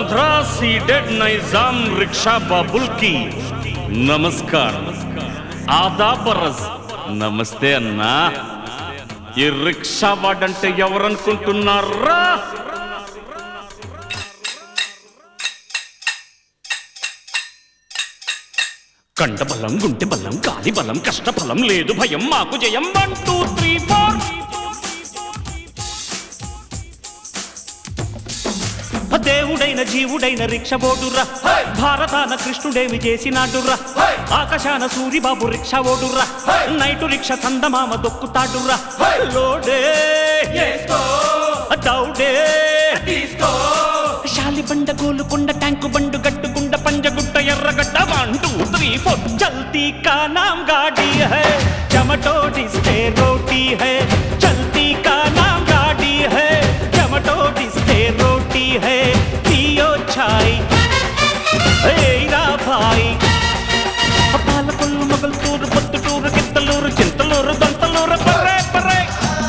Vasundhara ceded Nizam rickshaw बाबुल की నమస్కారం ఆదాబరస్ నమస్తే అన్నా ఈ రిక్షా వాడంటే ఎవరనుకుంటున్నారా కండ బలం గుంటె బలం గాలి బలం కష్ట ఫలం లేదు భయం మాకు జయం వన్ టూ త్రీ ఫోర్ దేవుడైన జీవుడైన రిక్ష బోడుర్రా భారతాన కృష్ణుడేమి చేసినాడుర్రా ఆకాశాన సూరిబాబు రిక్ష ఓడుర్రా నైటు రిక్ష చందమామ దొక్కుతాడుర్రా లోడే దౌడే Shalibanda Golconda tank bund గట్టుకుండ Panjagutta Erragadda one two three four చల్తీ కా నామ్ గాడి హై చమటోడిస్తే రోటీ హై చల్తీ కా నామ్ గాడి హై చమటోడిస్తే రోటీ హై పియో ఛాయ్ ఏరా భాయ్ పాలకొల్లు మొగల్తూరు పొత్తుటూరు కిత్తలూరు చింతలూరు దంతలూరు పర్రే పర్రే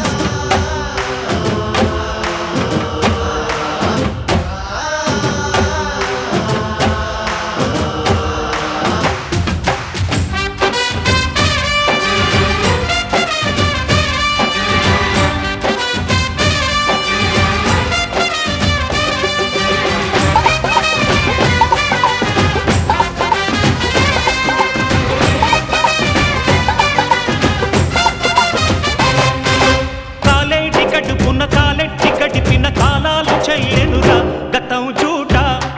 కాలేటి గడుపున కాలెట్టి గడిపిన కాలాలు చెయ్యనురా గతం చూట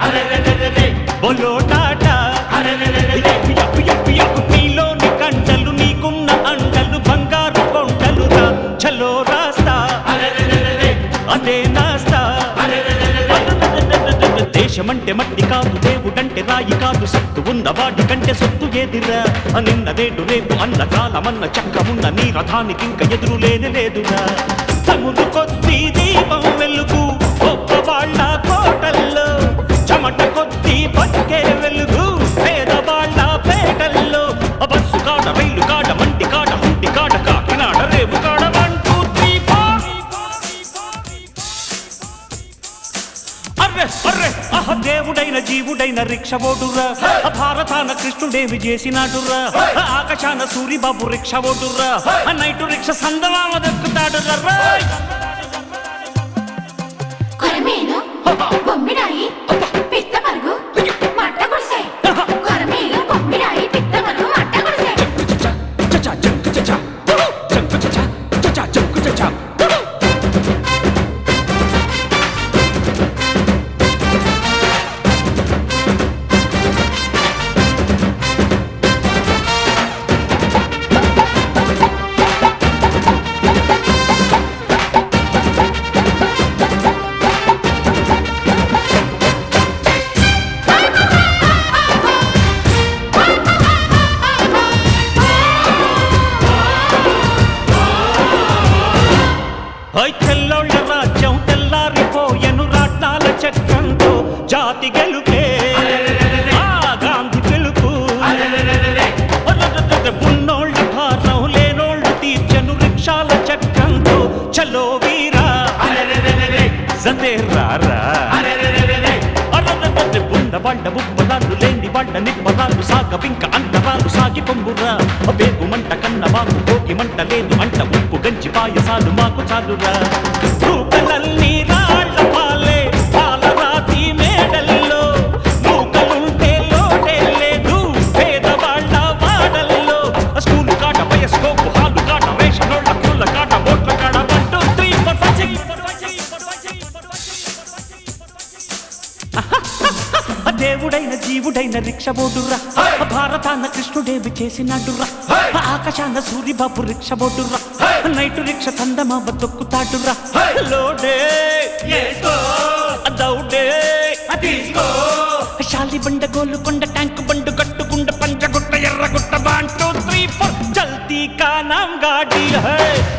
బొలోటాట ఎప్పు ఎప్పు ఎప్పు ఎప్పు నీలోని కంటలు నీకున్న అంటలు బంగారు కొండలురా చలో రాస్తా అదే నాస్తా దేశమంటే మట్టి కాదు దేవుడంటే రాయి కాదు సత్తు ఉన్న వాడి కంటే సొత్తు ఏదిరా నిన్న నేడు రేపు అన్న కాలమన్న చక్కమున్న నీ రథానికి ఇంక ఎదురు లేని లేదురా తముడు కొద్ది దీపం వెలుగు గొప్ప వాళ్ళ కోటల్లో చెమట కొద్ది బతికే వెలుగు పేదవాళ్ళ పేటల్లో బస్సు కాడ రైలు కాడ మంటి కాడ ముంటి కాడ కాకినాడ రేపు కాడ వన్ టూ త్రీ ఫోర్ అర్రె అర్రె అహ దేవుడైన జీవుడైన రిక్ష ఓడుర్రా భారతాన కృష్ణుడేమి చేసినాడుర్రా ఆకాశాన సూరిబాబు రిక్ష ఓడుర్రా నైటు రిక్ష సందమామ దక్కుతాడుర్రా కొరమేను బొమ్మిడాయి పిత్త పరుగు మట్ట గుడిసె కొరమేను బొమ్మిడాయి పిత్త పరుగు మట్ట గుడిసె హై తెల్లోళ్ళ రాజ్యం తెల్లారిపోయెను రాట్నాల చక్రంతో జాతి గెలుపే ఆ గాంధీ గెలుపు అర్రర్రర్ర ఉన్నోళ్ళ భారం లేనోళ్ళు తీర్చను రిక్షాల చక్రంతో చలో వీరా జతే రారా అర్రర్రర్ర ఉన్న బండ ముప్పదాలు లేని బండ నిప్పదాలు సాగవింక అంటరాలు సాగి పొంగురా బేగు మంట కన్న మాకు కోకి మంట లేదు మంట ఉప్పు గంచి పాయసాలు మాకు చాలురా రూపలల్ని రాళ్ళ పాలే పాలరాతి మేడల్లో నూకలుంటే లోటే లేదు పేదవాళ్ళ వాడల్లో స్కూలు కాట వయస్కోపు హాలు కాట రేషనోళ్ళ కుళ్ళ కాట ఓట్ల కాడ one two three four five six దేవుడైన జీవుడైన రిక్ష బోడుర్రా భారతాన కృష్ణుడేవి చేసినాడుర్రా ఆకాశాన సూరిబాబు రిక్ష బోడుర్రా నైటు రిక్ష చందమామ దొక్కుతాడుర్రా లోడే దౌడే Shalibanda Golconda tank bund గట్టుకుండ Panjagutta Erragutta one two three four చల్తీ కా నామ్ గాడి హై